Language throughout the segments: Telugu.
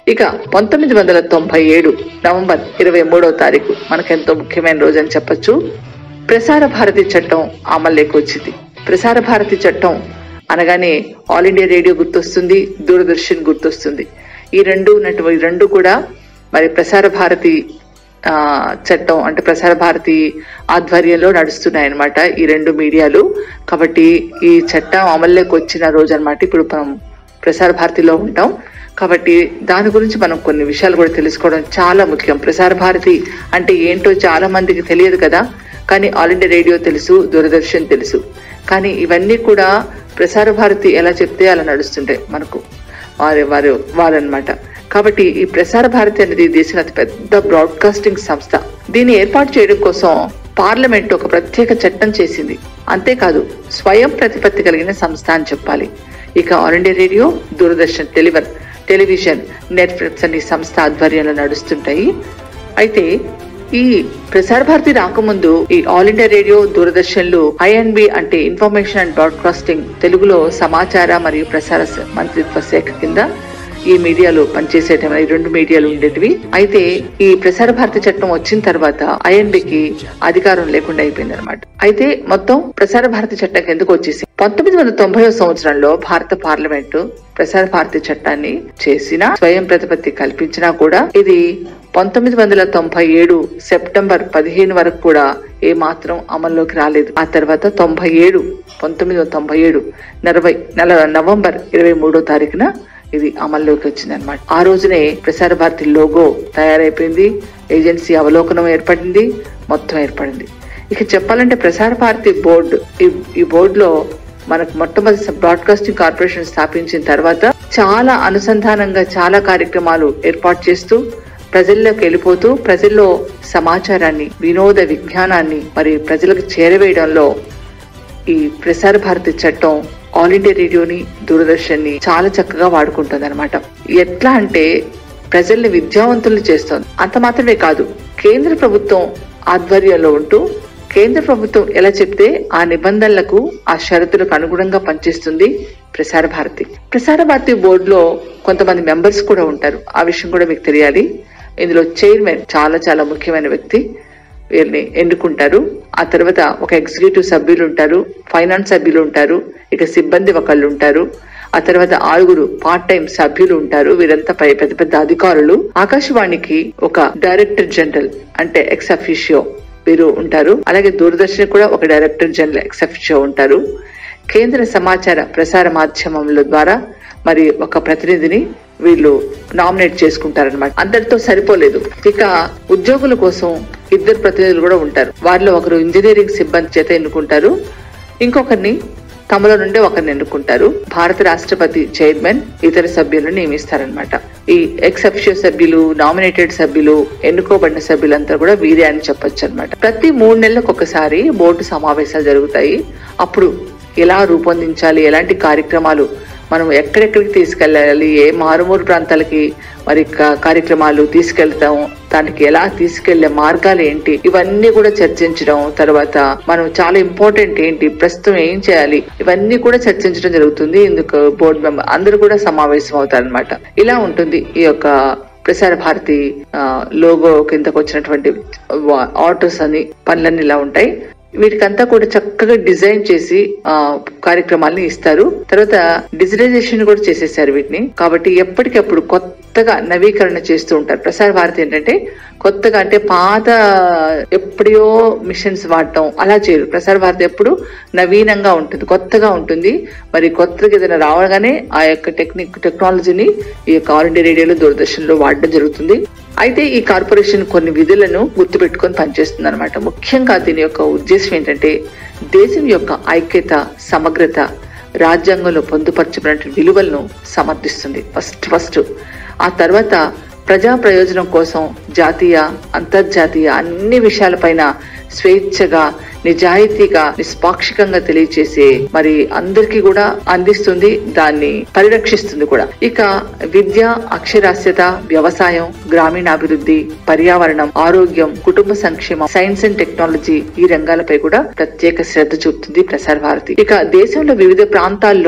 ఇక పంతొమ్మిది వందల తొంభై ఏడు నవంబర్ ఇరవై మూడవ తారీఖు మనకెంతో ముఖ్యమైన రోజు అని చెప్పొచ్చు ప్రసార భారతి చట్టం అమల్లోకి వచ్చింది ప్రసార భారతి చట్టం అనగానే ఆల్ ఇండియా రేడియో గుర్తొస్తుంది దూరదర్శన్ గుర్తొస్తుంది ఈ రెండు ఉన్నటువంటి రెండు కూడా మరి ప్రసార భారతి ఆ, చట్టం అంటే ప్రసార భారతి ఆధ్వర్యంలో నడుస్తున్నాయి అన్నమాట ఈ రెండు మీడియాలు కాబట్టి ఈ చట్టం అమల్లోకి వచ్చిన రోజు అన్నమాట ఇప్పుడు మనం ప్రసార భారతిలో ఉంటాం కాబట్టి దాని గురించి మనం కొన్ని విషయాలు కూడా తెలుసుకోవడం చాలా ముఖ్యం ప్రసార భారతి అంటే ఏంటో చాలా మందికి తెలియదు కదా కానీ ఆల్ ఇండియా రేడియో తెలుసు దూరదర్శన్ తెలుసు కానీ ఇవన్నీ కూడా ప్రసార భారతి ఎలా చెప్తే అలా నడుస్తుంటాయి మనకు వారి వారు వారన్నమాట కాబట్టి ఈ ప్రసార భారతి అనేది దేశంలో అతి పెద్ద బ్రాడ్కాస్టింగ్ సంస్థ దీన్ని ఏర్పాటు చేయడం కోసం పార్లమెంట్ ఒక ప్రత్యేక చట్టం చేసింది అంతేకాదు స్వయం ప్రతిపత్తి కలిగిన సంస్థ అని చెప్పాలి ఇక ఆల్ ఇండియా రేడియో దూరదర్శన్ టెలివర్ టెలివిజన్ నెట్ఫ్లిక్స్ అనే సంస్థ ఆధ్వర్యంలో నడుస్తుంటాయి అయితే ఈ ప్రసార భారతి రాకముందు ఈ ఆల్ ఇండియా రేడియో దూరదర్శన్లు ఐఎన్బి అంటే ఇన్ఫర్మేషన్ అండ్ బ్రాడ్కాస్టింగ్ తెలుగులో సమాచార మరియు ప్రసార స- మంత్రిత్వ శాఖ కింద ఈ మీడియాలో పనిచేసేటవి ఈ రెండు మీడియాలు ఉండేటివి అయితే ఈ ప్రసార భారతి చట్టం వచ్చిన తర్వాత ఐఎన్బికి అధికారం లేకుండా అయిపోయింది అనమాట అయితే మొత్తం ప్రసార భారతి చట్టం ఎందుకు వచ్చేసి పంతొమ్మిది వందల తొంభై సంవత్సరంలో భారత పార్లమెంటు ప్రసార భారతి చట్టాన్ని చేసిన స్వయం ప్రతిపత్తి కల్పించినా కూడా ఇది పంతొమ్మిది వందల తొంభై ఏడు సెప్టెంబర్ పదిహేను వరకు కూడా ఏ మాత్రం అమల్లోకి రాలేదు ఆ తర్వాత తొంభై ఏడు పంతొమ్మిది వందల తొంభై ఏడు నలభై నెల నవంబర్ ఇరవై మూడో తారీఖున ఇది అమల్లోకి వచ్చింది అనమాట ఆ రోజునే ప్రసార భారతి లోగో తయారైపోయింది ఏజెన్సీ అవలోకనం ఏర్పడింది మొత్తం ఏర్పడింది ఇక చెప్పాలంటే ప్రసార భారతి బోర్డు ఈ ఈ బోర్డులో మనకు మొట్టమొదటి బ్రాడ్కాస్టింగ్ కార్పొరేషన్ స్థాపించిన తర్వాత చాలా అనుసంధానంగా చాలా కార్యక్రమాలు ఏర్పాటు చేస్తూ ప్రజల్లోకి వెళ్ళిపోతూ ప్రజల్లో సమాచారాన్ని వినోద విజ్ఞానాన్ని మరి ప్రజలకు చేరవేయడంలో ఈ ప్రసార భారతి చట్టం ఆల్ ఇండియా రేడియోని దూరదర్శన్ ని చాలా చక్కగా వాడుకుంటుంది అనమాట ఎట్లా అంటే ప్రజల్ని విద్యావంతులు చేస్తోంది అంత మాత్రమే కాదు కేంద్ర ప్రభుత్వం ఆధ్వర్యంలో ఉంటూ కేంద్ర ప్రభుత్వం ఎలా చెప్తే ఆ నిబంధనలకు ఆ షరతులకు అనుగుణంగా పనిచేస్తుంది ప్రసార భారతి ప్రసార భారతి బోర్డులో కొంతమంది మెంబర్స్ కూడా ఉంటారు ఆ విషయం కూడా మీకు తెలియాలి ఇందులో చైర్మన్ చాలా చాలా ముఖ్యమైన వ్యక్తి వీరిని ఎన్నుకుంటారు ఆ తర్వాత ఒక ఎగ్జిక్యూటివ్ సభ్యులు ఉంటారు ఫైనాన్స్ సభ్యులు ఉంటారు ఇక సిబ్బంది ఒకళ్ళు ఉంటారు ఆ తర్వాత ఆరుగురు పార్ట్ టైం సభ్యులు ఉంటారు వీరంతా పై పెద్ద పెద్ద అధికారులు ఆకాశవాణికి ఒక డైరెక్టర్ జనరల్ అంటే ఎక్స్ అఫీషియో వీరు ఉంటారు అలాగే దూరదర్శన్ కూడా ఒక డైరెక్టర్ జనరల్ ఎక్స్ అఫీషియో ఉంటారు కేంద్ర సమాచార ప్రసార మాధ్యమముల ద్వారా మరి ఒక ప్రతినిధిని వీళ్ళు నామినేట్ చేసుకుంటారనమాట అందరితో సరిపోలేదు ఇక ఉద్యోగుల కోసం ఇద్దరు ప్రతినిధులు కూడా ఉంటారు వారిలో ఒకరు ఇంజనీరింగ్ సిబ్బంది చేత ఎన్నుకుంటారు ఇంకొకరిని తమలో నుండి ఒకరిని ఎన్నుకుంటారు భారత రాష్ట్రపతి చైర్మన్ ఇతర సభ్యులను నియమిస్తారనమాట ఈ ఎక్స్ అఫిషియో సభ్యులు నామినేటెడ్ సభ్యులు ఎన్నుకోబడిన సభ్యులంతా కూడా వీరే అని చెప్పొచ్చు అనమాట ప్రతి మూడు నెలలకు ఒకసారి బోర్డు సమావేశాలు జరుగుతాయి అప్పుడు ఎలా రూపొందించాలి ఎలాంటి కార్యక్రమాలు మనం ఎక్కడెక్కడికి తీసుకెళ్ళాలి ఏ మారుమూరు ప్రాంతాలకి మరి క- కార్యక్రమాలు తీసుకెళ్తాం దానికి ఎలా తీసుకెళ్లే మార్గాలు ఏంటి ఇవన్నీ కూడా చర్చించడం తర్వాత మనం చాలా ఇంపార్టెంట్ ఏంటి ప్రస్తుతం ఏం చేయాలి ఇవన్నీ కూడా చర్చించడం జరుగుతుంది ఇందుకు బోర్డు మెంబర్ అందరూ కూడా సమావేశం అవుతారనమాట ఇలా ఉంటుంది ఈ యొక్క ప్రసార భారతి ఆ, లోగో కిందకు వచ్చినటువంటి వా- ఆటోస్ అని పనులన్నీ ఇలా ఉంటాయి వీటికంతా కూడా చక్కగా డిజైన్ చేసి ఆ కార్యక్రమాల్ని ఇస్తారు తర్వాత డిజిటైజేషన్ కూడా చేసేసారు వీటిని కాబట్టి ఎప్పటికప్పుడు కొత్తగా నవీకరణ చేస్తూ ఉంటారు ప్రసార భారతి ఏంటంటే కొత్తగా అంటే పాత ఎప్పుడో మిషన్స్ వాడటం అలా చేయరు ప్రసార భారతి ఎప్పుడు నవీనంగా ఉంటుంది కొత్తగా ఉంటుంది మరి కొత్తగా ఏదైనా రావగానే ఆ యొక్క టెక్నిక్ టెక్నాలజీని ఈ యొక్క ఆల్ ఇండియా రేడియోలో దూరదర్శన్ లో వాడడం జరుగుతుంది అయితే ఈ కార్పొరేషన్ కొన్ని విధులను గుర్తుపెట్టుకొని పనిచేస్తుంది అనమాట ముఖ్యంగా దీని యొక్క ఉద్దేశం ఏంటంటే దేశం యొక్క ఐక్యత సమగ్రత రాజ్యాంగంలో పొందుపరచబడిన విలువలను సమర్థిస్తుంది ఫస్ట్ ఫస్ట్ ఆ తర్వాత ప్రజా ప్రయోజనం కోసం జాతీయ అంతర్జాతీయ అన్ని విషయాలపైన స్వేచ్ఛగా నిజాయితీగా నిష్పాక్షికంగా తెలియచేసే మరి అందరికీ కూడా అందిస్తుంది దాన్ని పరిరక్షిస్తుంది కూడా ఇక విద్య అక్షరాస్యత వ్యవసాయం గ్రామీణాభివృద్ధి పర్యావరణం ఆరోగ్యం కుటుంబ సంక్షేమం సైన్స్ అండ్ టెక్నాలజీ ఈ రంగాలపై కూడా ప్రత్యేక శ్రద్ధ చూపుతుంది ప్రసార భారతి ఇక దేశంలో వివిధ ప్రాంతాల్లోని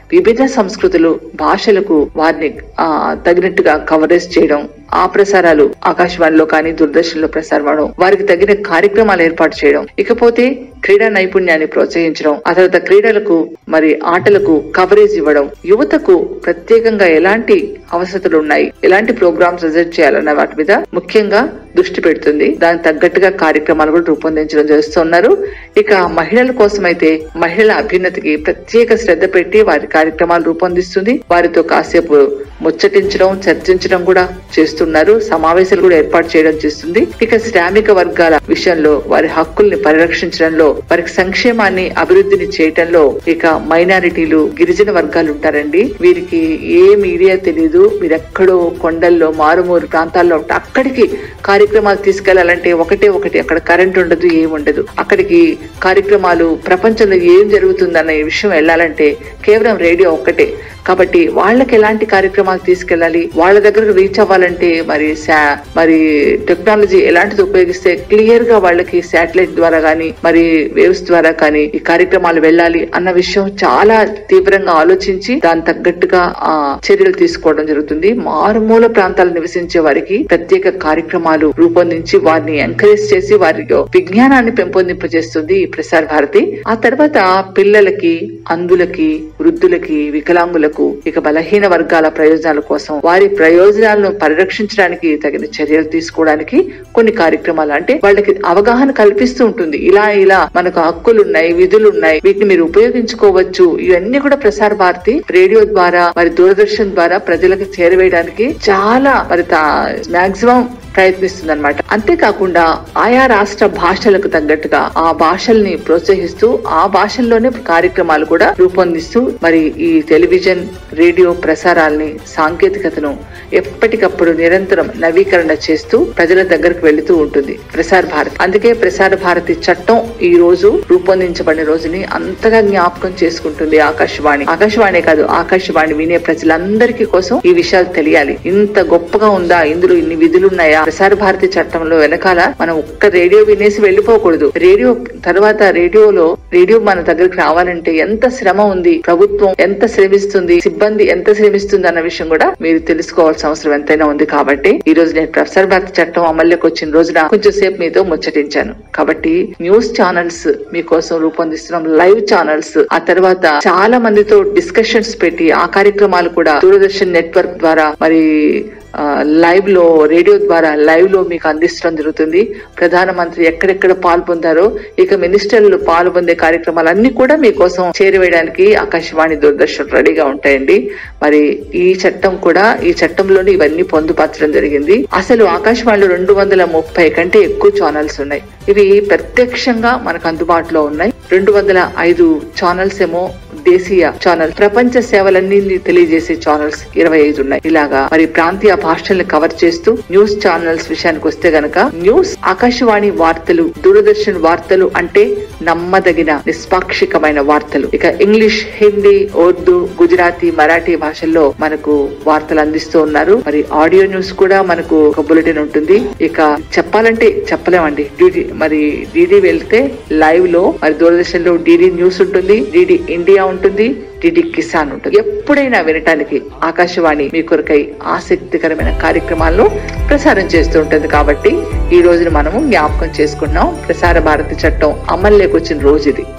విభిన్న సంస్కృతులు భాషలకు వారిని ఆ తగినట్టుగా కవరేజ్ చేయడం ఆ ప్రసారాలు ఆకాశవాణిలో కానీ దూరదర్శన్లో ప్రసారం అవడం వారికి తగిన కార్యక్రమాలు ఏర్పాటు చేయడం ఇకపోతే క్రీడా నైపుణ్యాన్ని ప్రోత్సహించడం ఆ తర్వాత క్రీడలకు మరి ఆటలకు కవరేజ్ ఇవ్వడం యువతకు ప్రత్యేకంగా ఎలాంటి అవసరతలు ఉన్నాయి ఎలాంటి ప్రోగ్రామ్స్ రిజర్వ్ చేయాలన్న వాటి మీద ముఖ్యంగా దృష్టి పెడుతుంది దానికి తగ్గట్టుగా కార్యక్రమాలు కూడా రూపొందించడం చేస్తున్నారు ఇక మహిళల కోసం అయితే మహిళల అభ్యున్నతికి ప్రత్యేక శ్రద్ధ పెట్టి వారి కార్యక్రమాలు రూపొందిస్తుంది వారితో కాసేపు ముచ్చటించడం చర్చించడం కూడా చేస్తున్నారు సమావేశాలు కూడా ఏర్పాటు చేయడం చేస్తుంది ఇక శ్రామిక వర్గాల విషయంలో వారి హక్కుల్ని పరిరక్షించడంలో వారికి సంక్షేమాన్ని అభివృద్ధిని చేయటంలో ఇక మైనారిటీలు గిరిజన వర్గాలు ఉంటారండి వీరికి ఏ మీడియా తెలియదు వీరెక్కడో కొండల్లో మారుమూరు ప్రాంతాల్లో ఉంటే అక్కడికి కార్యక్రమాలు తీసుకెళ్లాలంటే ఒకటే ఒకటి అక్కడ కరెంట్ ఉండదు ఏం ఉండదు అక్కడికి కార్యక్రమాలు ప్రపంచంలో ఏం జరుగుతుందన్న విషయం వెళ్ళాలంటే కేవలం రేడియో ఒక్కటే కాబట్టి వాళ్ళకి ఎలాంటి కార్యక్రమాలు తీసుకెళ్ళాలి వాళ్ళ దగ్గరకు రీచ్ అవ్వాలంటే మరి శా- మరి టెక్నాలజీ ఎలాంటిది ఉపయోగిస్తే క్లియర్ గా వాళ్ళకి శాటిలైట్ ద్వారా గానీ మరి వేవ్స్ ద్వారా కానీ ఈ కార్యక్రమాలు వెళ్ళాలి అన్న విషయం చాలా తీవ్రంగా ఆలోచించి దాని తగ్గట్టుగా ఆ చర్యలు తీసుకోవడం జరుగుతుంది మారుమూల ప్రాంతాలు నివసించే వారికి ప్రత్యేక కార్యక్రమాలు రూపొందించి వారిని ఎంకరేజ్ చేసి వారిలో విజ్ఞానాన్ని పెంపొందింపజేస్తుంది ఈ ప్రసార భారతి ఆ తర్వాత పిల్లలకి అందులకి వృద్ధులకి వికలాంగులకు ఇక బలహీన వర్గాల ప్రయోజనాల కోసం వారి ప్రయోజనాలను పరిరక్షించడానికి తగిన చర్యలు తీసుకోవడానికి కొన్ని కార్యక్రమాలు అంటే వాళ్ళకి అవగాహన కల్పిస్తూ ఉంటుంది ఇలా ఇలా మనకు హక్కులు ఉన్నాయి విధులు ఉన్నాయి వీటిని మీరు ఉపయోగించుకోవచ్చు ఇవన్నీ కూడా ప్రసార భారతి రేడియో ద్వారా మరి దూరదర్శన్ ద్వారా ప్రజలకు చేరవేయడానికి చాలా మరి మాక్సిమం ప్రయత్నిస్తుంది అనమాట అంతేకాకుండా ఆయా రాష్ట్ర భాషలకు తగ్గట్టుగా ఆ భాషల్ని ప్రోత్సహిస్తూ ఆ భాషల్లోనే కార్యక్రమాలు కూడా రూపొందిస్తూ మరి ఈ టెలివిజన్ రేడియో ప్రసారాల్ని సాంకేతికతను ఎప్పటికప్పుడు నిరంతరం నవీకరణ చేస్తూ ప్రజల దగ్గరకు వెళుతూ ఉంటుంది ప్రసార భారతి అందుకే ప్రసార భారతి చట్టం ఈ రోజు రూపొందించబడిన రోజుని అంతగా జ్ఞాపకం చేసుకుంటుంది ఆకాశవాణి ఆకాశవాణి కాదు ఆకాశవాణి వినే ప్రజలందరికీ కోసం ఈ విషయాలు తెలియాలి ఇంత గొప్పగా ఉందా ఇందులో ఇన్ని విధులు ఉన్నాయా ప్రసార భారతి చట్టంలో వెనకాల మనం ఒక్క రేడియో వినేసి వెళ్ళిపోకూడదు రేడియో తర్వాత రేడియోలో రేడియో మన దగ్గరికి రావాలంటే ఎంత శ్రమ ఉంది ప్రభుత్వం ఎంత శ్రమిస్తుంది సిబ్బంది ఎంత శ్రమిస్తుంది అన్న విషయం కూడా మీరు తెలుసుకోవాల్సిన అవసరం ఎంతైనా ఉంది కాబట్టి ఈ రోజు నేను ప్రసార భారతి చట్టం అమల్లోకి వచ్చిన రోజున కొంచెం సేపు మీతో ముచ్చటించాను కాబట్టి న్యూస్ ఛానల్స్ మీకోసం రూపొందిస్తున్నాం లైవ్ ఛానల్స్ ఆ తర్వాత చాలా మందితో డిస్కషన్స్ పెట్టి ఆ కార్యక్రమాలు కూడా దూరదర్శన్ నెట్వర్క్ ద్వారా మరి ఆ, లైవ్ లో రేడియో ద్వారా లైవ్ లో మీకు అందించడం జరుగుతుంది ప్రధానమంత్రి ఎక్కడెక్కడ పాల్పొందారో ఇక మినిస్టర్లు పాల్పొందే కార్యక్రమాలన్నీ కూడా మీకోసం చేరవేయడానికి ఆకాశవాణి దూరదర్శన్ రెడీగా ఉంటాయండి మరి ఈ చట్టం కూడా ఈ చట్టంలోని ఇవన్నీ పొందుపరచడం జరిగింది అసలు ఆకాశవాణిలో రెండు వందల ముప్పై కంటే ఎక్కువ ఛానల్స్ ఉన్నాయి ఇవి ప్రత్యక్షంగా మనకు అందుబాటులో ఉన్నాయి రెండు వందల ఐదు ఛానల్స్ ఏమో దేశీయ ఛానల్ ప్రపంచ సేవలన్నీ తెలియజేసే ఛానల్స్ ఇరవై ఐదు ఉన్నాయి ఇలాగా మరి ప్రాంతీయ భాషల్ని కవర్ చేస్తూ న్యూస్ ఛానల్స్ విషయానికి వస్తే గనక న్యూస్ ఆకాశవాణి వార్తలు దూరదర్శన్ వార్తలు అంటే నమ్మదగిన నిష్పాక్షికమైన వార్తలు ఇక ఇంగ్లీష్ హిందీ ఉర్దూ గుజరాతీ మరాఠీ భాషల్లో మనకు వార్తలు అందిస్తూ ఉన్నారు మరి ఆడియో న్యూస్ కూడా మనకు ఒక బులెటిన్ ఉంటుంది ఇక చెప్పాలంటే చెప్పలేమండి డిడి మరి డిడి వెళ్తే లైవ్ లో మరి దూరదర్శన్ లో డిడి న్యూస్ ఉంటుంది డిడి ఇండియా ఉంటుంది డిడి కిసాన్ ఉంటుంది ఎప్పుడైనా వినటానికి ఆకాశవాణి మీ కొరకై ఆసక్తికరమైన కార్యక్రమాలను ప్రసారం చేస్తూ ఉంటుంది కాబట్టి ఈ రోజున మనము జ్ఞాపకం చేసుకున్నాం ప్రసార భారతి చట్టం అమల్లోకి వచ్చిన రోజు ఇది